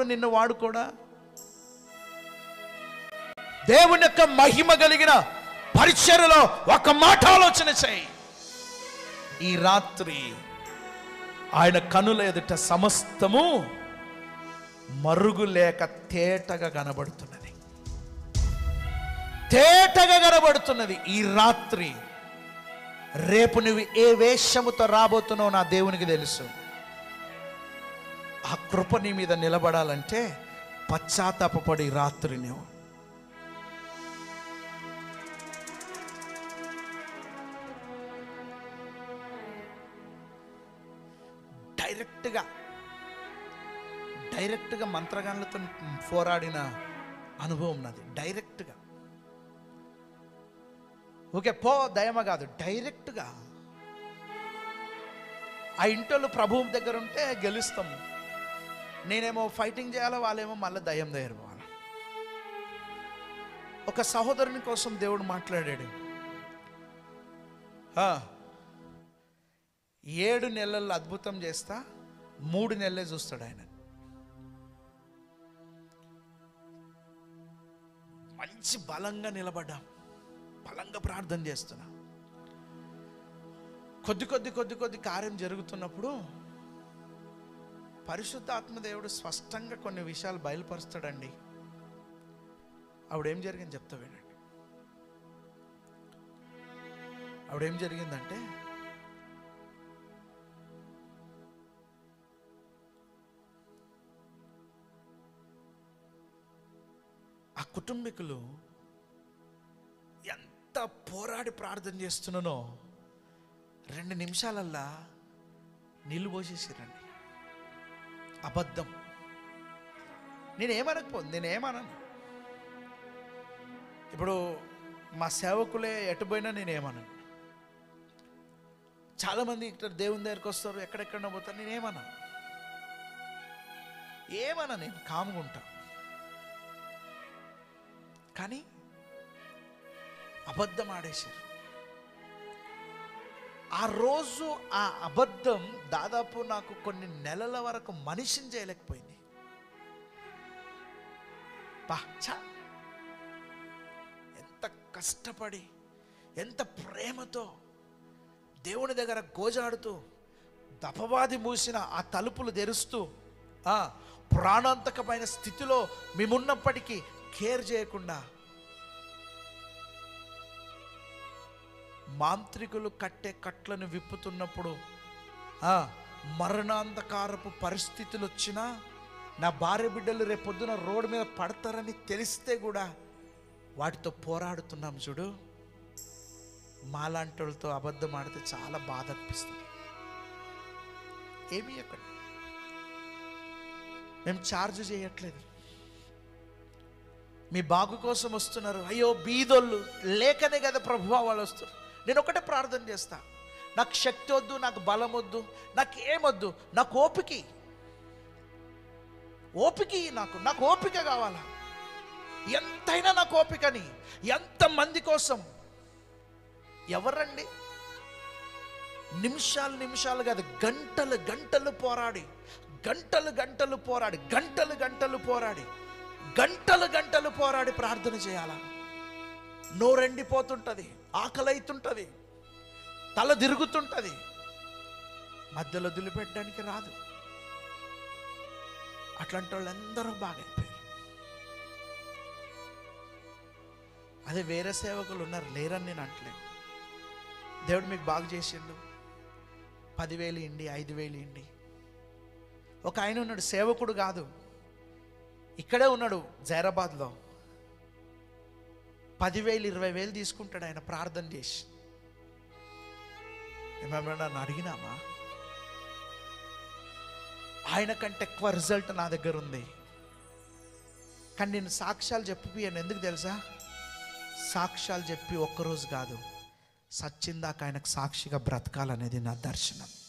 దేవుడు నిన్ను వాడుకోడా దేవుని యొక్క మహిమ కలిగిన పరిచర్యలో ఒక మాట ఆలోచన చేయి ఈ రాత్రి ఆయన కనుల ఎదుట సమస్తము మరుగు లేక తేటగా కనబడుతున్నది తేటగా కనబడుతున్నది ఈ రాత్రి రేపు నువ్వు ఏ వేషముతో రాబోతున్నావు నా దేవునికి తెలుసు ఆ కృప నీ మీద నిలబడాలంటే పశ్చాత్తాపడి రాత్రి నువ్వు డైరెక్ట్గా డైరెక్ట్గా మంత్రగాళ్ళతో పోరాడిన అనుభవం నాది డైరెక్ట్గా ఓకే పో దయమ కాదు డైరెక్ట్గా ఆ ఇంటోళ్ళు ప్రభువు దగ్గర ఉంటే గెలుస్తాము నేనేమో ఫైటింగ్ చేయాలో వాళ్ళేమో మళ్ళీ దయ్యం దగ్గర పోవాలి ఒక సహోదరుని కోసం దేవుడు మాట్లాడాడు ఆ, ఏడు నెలల్లో అద్భుతం చేస్తా మూడు నెలలే చూస్తాడు ఆయన మంచి బలంగా నిలబడ్డాం బలంగా ప్రార్థన చేస్తున్నా కొద్ది కొద్ది కొద్ది కొద్ది కార్యం జరుగుతున్నప్పుడు పరిశుద్ధ ఆత్మదేవుడు స్పష్టంగా కొన్ని విషయాలు బయలుపరుస్తాడండి ఆవిడేం జరిగింది చెప్తా వినండి ఆవిడేం జరిగిందంటే ఆ కుటుంబీకులు ఎంత పోరాడి ప్రార్థన చేస్తున్నానో రెండు నిమిషాలల్లా నీళ్ళు పోసేసారండి అబద్ధం నేనేమనకపోదు నేనేమనను ఇప్పుడు మా సేవకులే ఎటు పోయినా నేనేమనను చాలామంది ఇక్కడ దేవుని దగ్గరికి వస్తారు ఎక్కడెక్కడ పోతారు నేనేమనను ఏమన్నా నేను కాముగా ఉంటా కానీ అబద్ధం ఆడేశారు ఆ రోజు ఆ అబద్ధం దాదాపు నాకు కొన్ని నెలల వరకు మనిషిని చేయలేకపోయింది పా ఛ! ఎంత కష్టపడి ఎంత ప్రేమతో దేవుని దగ్గర గోజాడుతూ దపవాది మూసిన ఆ తలుపులు తెరుస్తూ ఆ ప్రాణాంతకమైన స్థితిలో మేమున్నప్పటికీ కేర్ చేయకుండా మాంత్రికులు కట్టే కట్లను విప్పుతున్నప్పుడు ఆ, మరణాంధకారపు పరిస్థితులు వచ్చినా నా భార్య బిడ్డలు రేపొద్దున రోడ్డు మీద పడతారని తెలిస్తే కూడా వాటితో పోరాడుతున్నాం చూడు మాలాంటి వాళ్ళతో అబద్ధం ఆడితే చాలా బాధ అనిపిస్తుంది ఏమీ అక్కడ మేము ఛార్జ్ చేయట్లేదు మీ బాగు కోసం వస్తున్నారు అయ్యో బీదోళ్ళు లేకనే కదా ప్రభువా వాళ్ళు వస్తారు నేను ఒకటే ప్రార్థన చేస్తా నాకు శక్తి వద్దు నాకు బలం వద్దు నాకు ఏమొద్దు నాకు ఓపిక ఓపిక నాకు నాకు ఓపిక కావాలా ఎంతైనా నాకు ఓపికని ఎంతమంది కోసం ఎవరండి నిమిషాలు నిమిషాలు కాదు గంటలు గంటలు పోరాడి గంటలు గంటలు పోరాడి గంటలు గంటలు పోరాడి గంటలు గంటలు పోరాడి ప్రార్థన చేయాలా నోరెండిపోతుంటుంది ఆకలి అవుతుంటుంది తల తిరుగుతుంటుంది మధ్యలో దులిపెట్టడానికి రాదు అట్లాంటి వాళ్ళందరూ బాగా అయిపోయారు అదే వేరే సేవకులు ఉన్నారు లేరని నేను అంటలేదు దేవుడు మీకు బాగు చేసిండు పదివేలు ఇండి ఐదు వేలు ఇండి ఒక ఆయన ఉన్నాడు సేవకుడు కాదు ఇక్కడే ఉన్నాడు జైరాబాద్లో పదివేలు ఇరవై వేలు తీసుకుంటాడు ఆయన ప్రార్థన చేసి ఏమన్నా నన్ను అడిగినామా ఆయన కంటే ఎక్కువ రిజల్ట్ నా దగ్గర ఉంది కానీ నేను సాక్ష్యాలు చెప్పిపోయాను ఎందుకు తెలుసా సాక్ష్యాలు చెప్పి ఒక్కరోజు కాదు సచ్చిందాక ఆయనకు సాక్షిగా బ్రతకాలనేది నా దర్శనం